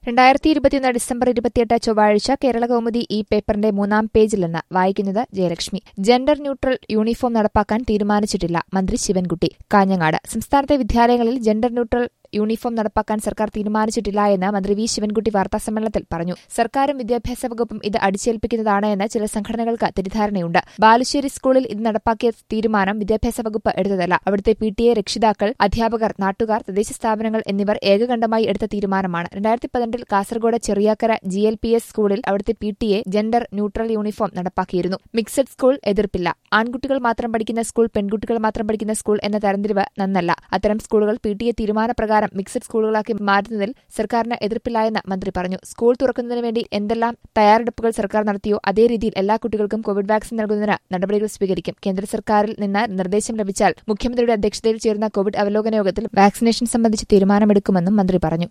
രണ്ടായിരത്തി ഇരുപത്തിയൊന്ന് ഡിസംബർ ഇരുപത്തിയെട്ട് ചൊവ്വാഴ്ച കേരള കൗമുദി ഈ പേപ്പറിന്റെ മൂന്നാം പേജിൽ നിന്ന് വായിക്കുന്നത് ജയലക്ഷ്മി ജെൻഡർ ന്യൂട്രൽ യൂണിഫോം നടപ്പാക്കാൻ തീരുമാനിച്ചിട്ടില്ല മന്ത്രി ശിവൻകുട്ടി കാഞ്ഞങ്ങാട് സംസ്ഥാനത്തെ വിദ്യാലയങ്ങളിൽ ജെൻഡർ ന്യൂട്രൽ യൂണിഫോം നടപ്പാക്കാൻ സർക്കാർ തീരുമാനിച്ചിട്ടില്ല എന്ന് മന്ത്രി വി ശിവൻകുട്ടി വാർത്താസമ്മേളനത്തിൽ പറഞ്ഞു സർക്കാരും വിദ്യാഭ്യാസ വകുപ്പും ഇത് അടിച്ചേൽപ്പിക്കുന്നതാണ് എന്ന് ചില സംഘടനകൾക്ക് തെറ്റിദ്ധാരണയുണ്ട് ബാലുശ്ശേരി സ്കൂളിൽ ഇത് നടപ്പാക്കിയ തീരുമാനം വിദ്യാഭ്യാസ വകുപ്പ് എടുത്തതല്ല അവിടുത്തെ പി ടി എ രക്ഷിതാക്കൾ അധ്യാപകർ നാട്ടുകാർ തദ്ദേശ സ്ഥാപനങ്ങൾ എന്നിവർ ഏകകണ്ഠമായി എടുത്ത തീരുമാനമാണ് രണ്ടായിരത്തി പന്ത്രണ്ടിൽ Kasaragod Cheriyakkara G L P S സ്കൂളിൽ അവിടുത്തെ P T A gender neutral uniform നടപ്പാക്കിയിരുന്നു മിക്സഡ് സ്കൂൾ എതിർപ്പില്ല ആൺകുട്ടികൾ മാത്രം പഠിക്കുന്ന സ്കൂൾ പെൺകുട്ടികൾ മാത്രം പഠിക്കുന്ന സ്കൂൾ എന്ന തരംതിരിവ് നന്നല്ല അത്തരം സ്കൂളുകൾ പി ടി എ തീരുമാനപ്രകാരം മിക്സഡ് സ്കൂളുകളാക്കി മാറ്റുന്നതിൽ സർക്കാരിന് എതിർപ്പില്ലായെന്ന് മന്ത്രി പറഞ്ഞു സ്കൂൾ തുറക്കുന്നതിന് വേണ്ടി എന്തെല്ലാം തയ്യാറെടുപ്പുകൾ സർക്കാർ നടത്തിയോ അതേ രീതിയിൽ എല്ലാ കുട്ടികൾക്കും കോവിഡ് വാക്സിൻ നൽകുന്നതിന് നടപടികൾ സ്വീകരിക്കും കേന്ദ്ര സർക്കാരിൽ നിന്ന് നിർദ്ദേശം ലഭിച്ചാൽ മുഖ്യമന്ത്രിയുടെ അധ്യക്ഷതയിൽ ചേർന്ന കോവിഡ് അവലോകന യോഗത്തിൽ വാക്സിനേഷൻ സംബന്ധിച്ച് തീരുമാനമെടുക്കുമെന്നും മന്ത്രി പറഞ്ഞു